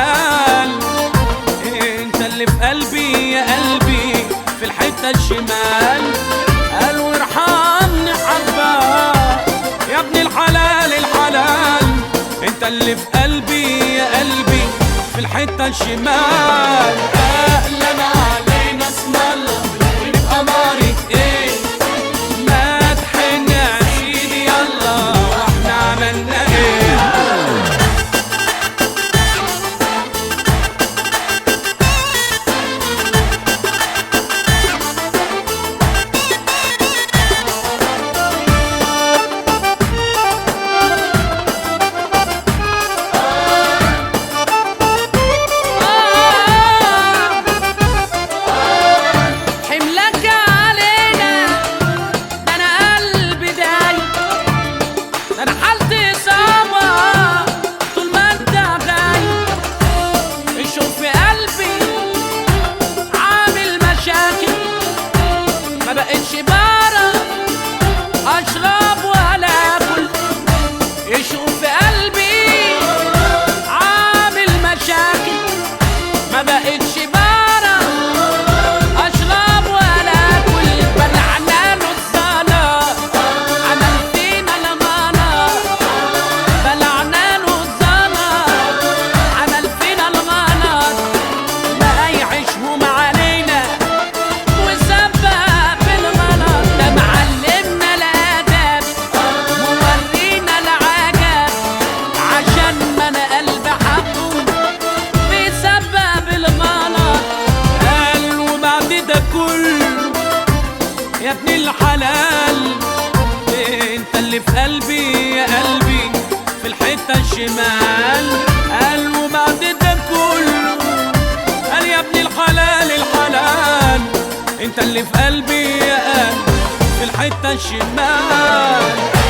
الحلال انت اللي في قلبي يا قلبي في الحتة الشمال قال وارحمني حبة يا ابن الحلال الحلال انت اللي في قلبي يا قلبي في الحتة الشمال اهلا علينا اسم الله ونبقى مارك ايه ما تحن يا سيدي يلا واحنا عملنا ايه حملك علينا ده انا قلبي دايب ده انا حالتي صعبة طول ما انت غايب شوف في قلبي عامل مشاكل ما بقتش بعرف اشرب ولا اكل يشوف في قلبي عامل مشاكل ما بقتش بعرف اشرب ولا اكل بلعنا له الصلاة عمل فينا الغلا بلعنا له الصلاة عمل فينا الغلط ما يعيشهم علينا وسبب الغلط ده معلمنا الادب مورينا العجب عشان ما انا قلب حقه بسبب الغلط قال وبعد ده كله يا ابن الحلال انت اللي في قلبي يا قلبي في الحتة الشمال قال وبعد ده كله قال يا ابن الحلال الحلال انت اللي في قلبي يا قلبي في الحتة الشمال